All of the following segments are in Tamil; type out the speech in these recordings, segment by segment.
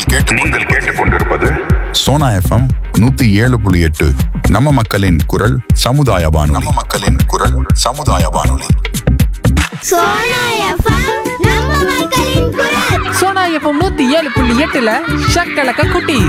கேட்டு நீங்கள் கேட்டுக்கொண்டிருப்பது சோனா எஃப்எம் நூத்தி ஏழு புள்ளி எட்டு நம்ம மக்களின் குரல் சமுதாய வானொலி நம்ம மக்களின் குரல் சமுதாய வானொலி சோனா எஃப்எம் நம்ம மக்களின் குரல் சோனா எஃப்எம் நூத்தி ஏழு புள்ளி எட்டுல ஷக்கலக்க குட்டி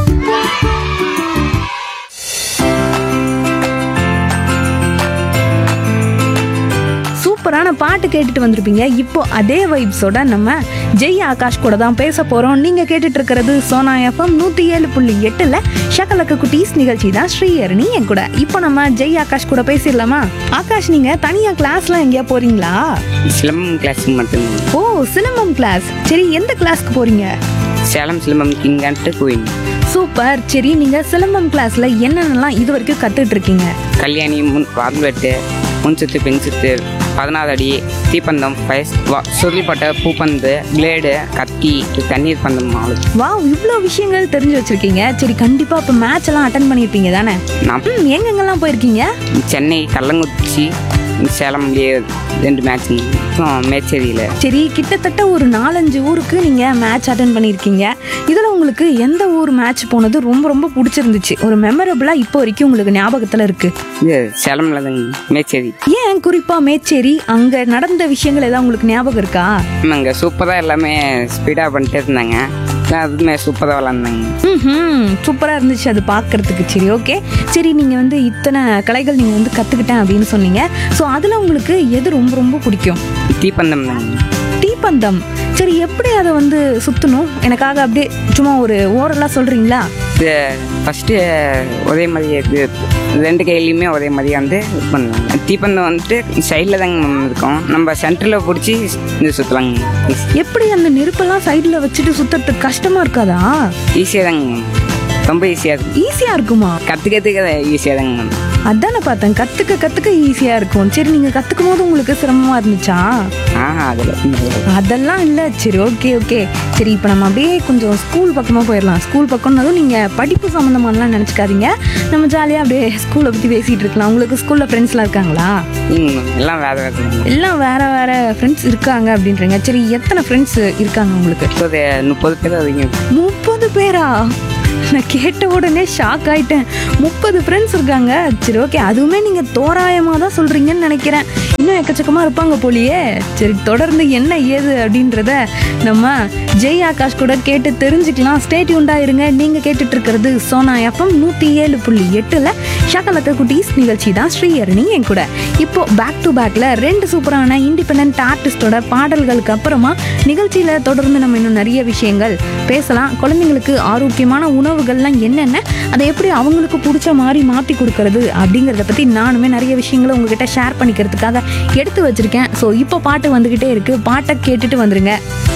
சூப்பரான பாட்டு கேட்டுட்டு வந்திருப்பீங்க இப்போ அதே வைப்ஸோட நம்ம ஜெய் ஆகாஷ் கூட தான் பேச போறோம் நீங்க கேட்டுட்டு இருக்கிறது சோனா எஃப்எம் நூத்தி ஏழு புள்ளி எட்டுல ஷக்கலக்க குட்டீஸ் நிகழ்ச்சி தான் ஸ்ரீஹரணி என் கூட இப்போ நம்ம ஜெய் ஆகாஷ் கூட பேசிடலாமா ஆகாஷ் நீங்க தனியா கிளாஸ்லாம் எங்கேயா போறீங்களா சிலம்பம் கிளாஸுக்கு மட்டும்தான் ஓ சிலம்பம் கிளாஸ் சரி எந்த கிளாஸ்க்கு போறீங்க சேலம் சிலம்பம் கிங்கான்ட்டு கோயில் சூப்பர் சரி நீங்க சிலம்பம் கிளாஸ்ல என்னென்னலாம் இது வரைக்கும் கத்துட்டு இருக்கீங்க கல்யாணி முன் வால்வெட்டு முன் சுத்து பின் சுத்து பதினாறு அடி தீப்பந்தம் பயஸ் வா- சுருளிப்பட்டை பூப்பந்து பிளேடு கத்தி தண்ணீர் பந்தம் அவ்வளவு வாவ் இவ்வளோ விஷயங்கள் தெரிஞ்சு வச்சிருக்கீங்க சரி கண்டிப்பா இப்போ மேட்ச் எல்லாம் அட்டன் பண்ணியிருப்பீங்க தானே நான் ம் எங்கெங்கெல்லாம் போயிருக்கீங்க சென்னை கள்ளங்குறிச்சி சேலம்லேயே ரெண்டு மேட்ச்சுங்க மேச்சேரியில் சரி கிட்டத்தட்ட ஒரு நாலஞ்சு ஊருக்கு நீங்க மேட்ச் அட்டன் பண்ணியிருக்கீங்க இதுல உங்களுக்கு எந்த ஊர் மேட்ச் போனது ரொம்ப ரொம்ப பிடிச்சிருந்துச்சு ஒரு மெமரபிளா இப்போ வரைக்கும் உங்களுக்கு ஞாபகத்துல இருக்கு இது சேலமில் தாங்க மேச்சேரி ஏன் குறிப்பா மேச்சேரி அங்க நடந்த விஷயங்கள் ஏதாவது உங்களுக்கு ஞாபகம் இருக்கா அங்கே சூப்பராக எல்லாமே ஸ்பீடாக பண்ணிட்டே இருந்தாங்க நான் அதுவுமே சூப்பராக விளாண்டாங்க ம் சூப்பரா இருந்துச்சு அது பார்க்கறதுக்கு சரி ஓகே சரி நீங்க வந்து இத்தனை கலைகள் நீங்க வந்து கத்துக்கிட்டேன் அப்படின்னு சொன்னீங்க ஸோ அதுல உங்களுக்கு எது ரொம்ப ரொம்ப பிடிக்கும் தீப்பந்தம் தாங்க தீப்பந்தம் சரி எப்படி அதை வந்து சுத்தணும் எனக்காக அப்படியே சும்மா ஒரு ஓரலாக சொல்றீங்களா இது ஃபஸ்ட்டு ஒரே மாதிரி இது ரெண்டு கையிலையுமே ஒரே மாதிரி வந்து இது பண்ணுவாங்க தீப்பந்தம் வந்துட்டு சைடில் தாங்க மேம் இருக்கும் நம்ம சென்டரில் பிடிச்சி இது சுற்றுவாங்க எப்படி அந்த நெருப்பெல்லாம் சைடில் வச்சுட்டு சுத்துறதுக்கு கஷ்டமா இருக்காதா ஈஸியாக தாங்க மேம் ரொம்ப ஈஸியாக இருக்கும் ஈஸியா இருக்குமா கற்றுக்கிறதுக்கு ஈஸியாக தாங்க மேம் அதானே பார்த்தேன் கத்துக்க கத்துக்க ஈஸியா இருக்கும் சரி நீங்க கத்துக்கும் போது உங்களுக்கு சிரமமா இருந்துச்சா ஆஹா அதில் அதெல்லாம் இல்லை சரி ஓகே ஓகே சரி இப்போ நம்ம அப்படியே கொஞ்சம் ஸ்கூல் பக்கமாக போயிடலாம் ஸ்கூல் பக்கம்னதும் நீங்கள் படிப்பு சம்மந்தமானலாம் நினச்சிக்காதீங்க நம்ம ஜாலியாக அப்படியே ஸ்கூலை பற்றி பேசிகிட்டு இருக்கலாம் உங்களுக்கு ஸ்கூலில் ஃப்ரெண்ட்ஸ்லாம் இருக்காங்களா ம் எல்லாம் வேறு வேறு தாங்க எல்லாம் வேற வேற ஃப்ரெண்ட்ஸ் இருக்காங்க அப்படின்றீங்க சரி எத்தனை ஃப்ரெண்ட்ஸ் இருக்காங்க உங்களுக்கு முப்பது முப்பது பேர் அதிகம் முப்பது பேரா நான் கேட்ட உடனே ஷாக் ஆயிட்டேன் முப்பது ஃப்ரெண்ட்ஸ் இருக்காங்க சரி ஓகே அதுவுமே நீங்கள் தோராயமாக தான் சொல்கிறீங்கன்னு நினைக்கிறேன் இன்னும் எக்கச்சக்கமாக இருப்பாங்க போலியே சரி தொடர்ந்து என்ன ஏது அப்படின்றத நம்ம ஜெய் ஆகாஷ் கூட கேட்டு தெரிஞ்சுக்கலாம் ஸ்டேட் இருங்க நீங்கள் கேட்டுட்டு இருக்கிறது சோனா எஃப்எம் நூற்றி ஏழு புள்ளி எட்டில் ஷகலக்க குட்டீஸ் நிகழ்ச்சி தான் ஸ்ரீஹரணி என் கூட இப்போ பேக் டு பேக்கில் ரெண்டு சூப்பரான இண்டிபெண்ட் ஆர்டிஸ்டோட பாடல்களுக்கு அப்புறமா நிகழ்ச்சியில் தொடர்ந்து நம்ம இன்னும் நிறைய விஷயங்கள் பேசலாம் குழந்தைங்களுக்கு ஆரோக்கியமான உணவுகள்லாம் என்னென்ன அதை எப்படி அவங்களுக்கு பிடிச்ச மாதிரி மாற்றி கொடுக்கறது அப்படிங்கிறத பற்றி நானுமே நிறைய விஷயங்களை உங்ககிட்ட ஷேர் பண்ணிக்கிறதுக்காக எடுத்து வச்சிருக்கேன் ஸோ இப்போ பாட்டு வந்துக்கிட்டே இருக்கு பாட்டை கேட்டுட்டு வந்துருங்க